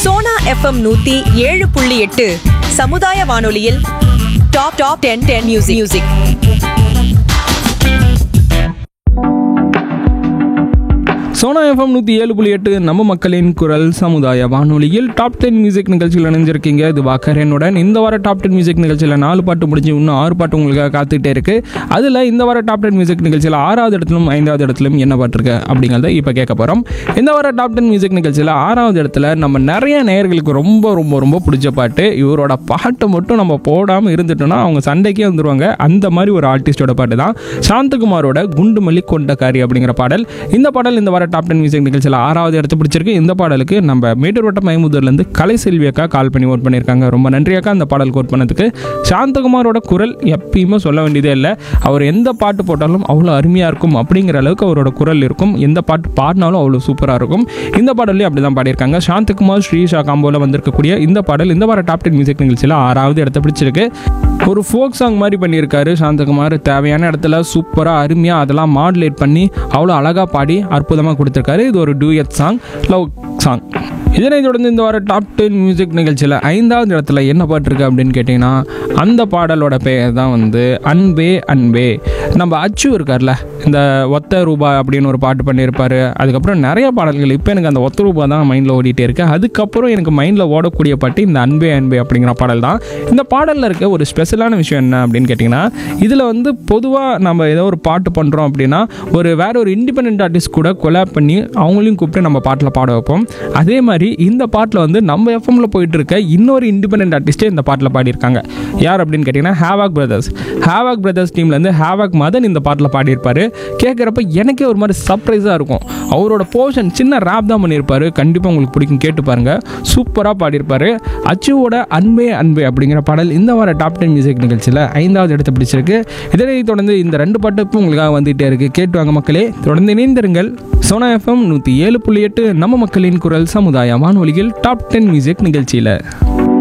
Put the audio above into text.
Sona FM நூத்தி ஏழு புள்ளி எட்டு சமுதாய வானொலியில் top top ten ten music music Sona FM நூற்றி ஏழு புள்ளி எட்டு நம்ம மக்களின் குரல் சமுதாய வானொலியில் டாப் டென் மியூசிக் நிகழ்ச்சியில் இணைஞ்சிருக்கீங்க இது வாக்கரனுடன் இந்த வார டாப் டென் மியூசிக் நிகழ்ச்சியில் நாலு பாட்டு முடிஞ்சு இன்னும் ஆறு பாட்டு உங்களுக்காக காத்துக்கிட்டே இருக்கு அதில் இந்த வார டாப் டென் மியூசிக் நிகழ்ச்சியில் ஆறாவது இடத்திலும் ஐந்தாவது இடத்திலும் என்ன பாட்டிருக்கு அப்படிங்கிறத இப்போ கேட்க போகிறோம் இந்த வார டாப் டென் மியூசிக் நிகழ்ச்சியில் ஆறாவது இடத்துல நம்ம நிறைய நேயர்களுக்கு ரொம்ப ரொம்ப ரொம்ப பிடிச்ச பாட்டு இவரோட பாட்டை மட்டும் நம்ம போடாமல் இருந்துட்டோம்னா அவங்க சண்டைக்கே வந்துருவாங்க அந்த மாதிரி ஒரு ஆர்டிஸ்டோட பாட்டு தான் சாந்தகுமாரோட குண்டுமல்லி கொண்டக்காரி அப்படிங்கிற பாடல் இந்த பாடல் இந்த வார டாப் டென் மியூசிக் நிகழ்ச்சியில் ஆறாவது இடத்து பிடிச்சிருக்கு இந்த பாடலுக்கு நம்ம மேட்டூர் வட்டம் மைமுதூர்லேருந்து கலை செல்வி அக்கா கால் பண்ணி ஓட் பண்ணியிருக்காங்க ரொம்ப நன்றி அக்கா அந்த பாடல் கோட் பண்ணதுக்கு சாந்தகுமாரோட குரல் எப்பயுமே சொல்ல வேண்டியதே இல்லை அவர் எந்த பாட்டு போட்டாலும் அவ்வளோ அருமையாக இருக்கும் அப்படிங்கிற அளவுக்கு அவரோட குரல் இருக்கும் எந்த பாட்டு பாடினாலும் அவ்வளோ சூப்பராக இருக்கும் இந்த பாடல்லையும் அப்படி தான் பாடியிருக்காங்க சாந்தகுமார் ஸ்ரீஷா காம்போவில் வந்திருக்கக்கூடிய இந்த பாடல் இந்த வார டாப் டென் மியூசிக் நிகழ்ச்சியில் ஆறாவது இடத்த பிடிச்சிருக்கு ஒரு ஃபோக் சாங் மாதிரி பண்ணியிருக்காரு சாந்தகுமார் தேவையான இடத்துல சூப்பராக அருமையாக அதெல்லாம் மாடுலேட் பண்ணி அவ்வளோ அழகாக பாடி அற்புதமாக கொடுத்துருக்காரு இது ஒரு டூயட் சாங் லவ் சாங் இதனைத் தொடர்ந்து இந்த வார டாப் டென் மியூசிக் நிகழ்ச்சியில் ஐந்தாவது இடத்துல என்ன பாட்டு இருக்கு அப்படின்னு கேட்டிங்கன்னா அந்த பாடலோட பெயர் தான் வந்து அன்பே அன்பே நம்ம அச்சு இருக்கார்ல இந்த ஒத்த ரூபா அப்படின்னு ஒரு பாட்டு பண்ணியிருப்பாரு அதுக்கப்புறம் நிறைய பாடல்கள் இப்போ எனக்கு அந்த ஒத்த ரூபா தான் மைண்டில் ஓடிட்டே இருக்கு அதுக்கப்புறம் எனக்கு மைண்டில் ஓடக்கூடிய பாட்டு இந்த அன்பே அன்பே அப்படிங்கிற பாடல் தான் இந்த பாடலில் இருக்க ஒரு ஸ்பெஷலான விஷயம் என்ன அப்படின்னு கேட்டிங்கன்னா இதில் வந்து பொதுவாக நம்ம ஏதோ ஒரு பாட்டு பண்ணுறோம் அப்படின்னா ஒரு வேற ஒரு இண்டிபெண்ட் ஆர்டிஸ்ட் கூட கொலாப் பண்ணி அவங்களையும் கூப்பிட்டு நம்ம பாட்டில் பாட வைப்போம் அதே மாதிரி இந்த பாட்டில் வந்து நம்ம எஃப்எம்ல போயிட்டு இருக்க இன்னொரு இண்டிபெண்ட் ஆர்டிஸ்டே இந்த பாட்டில் பாடியிருக்காங்க யார் அப்படின்னு கேட்டிங்கன்னா ஹேவாக் பிரதர்ஸ் ஹேவாக் பிரதர்ஸ் டீம்லேருந்து ஹேவாக் மதன் இந்த பாட்டில் பாடியிருப்பாரு கேட்குறப்ப எனக்கே ஒரு மாதிரி சர்ப்ரைஸாக இருக்கும் அவரோட போர்ஷன் சின்ன ரேப் தான் பண்ணியிருப்பாரு கண்டிப்பாக உங்களுக்கு பிடிக்கும் கேட்டு பாருங்க சூப்பராக பாடியிருப்பாரு அச்சுவோட அன்பே அன்பே அப்படிங்கிற பாடல் இந்த வார டாப் டென் மியூசிக் நிகழ்ச்சியில் ஐந்தாவது இடத்தை பிடிச்சிருக்கு இதனை தொடர்ந்து இந்த ரெண்டு பாட்டு இப்போ உங்களுக்காக வந்துகிட்டே இருக்கு கேட்டு வாங்க மக்களே தொடர்ந்து இணைந்திருங்கள் சோனா எஃப்எம் நூற்றி ஏழு புள்ளி எட்டு நம்ம மக்களின் குரல் சமுதாய வானொலியில் டாப் டென் மியூசிக் நிகழ்ச்சியில்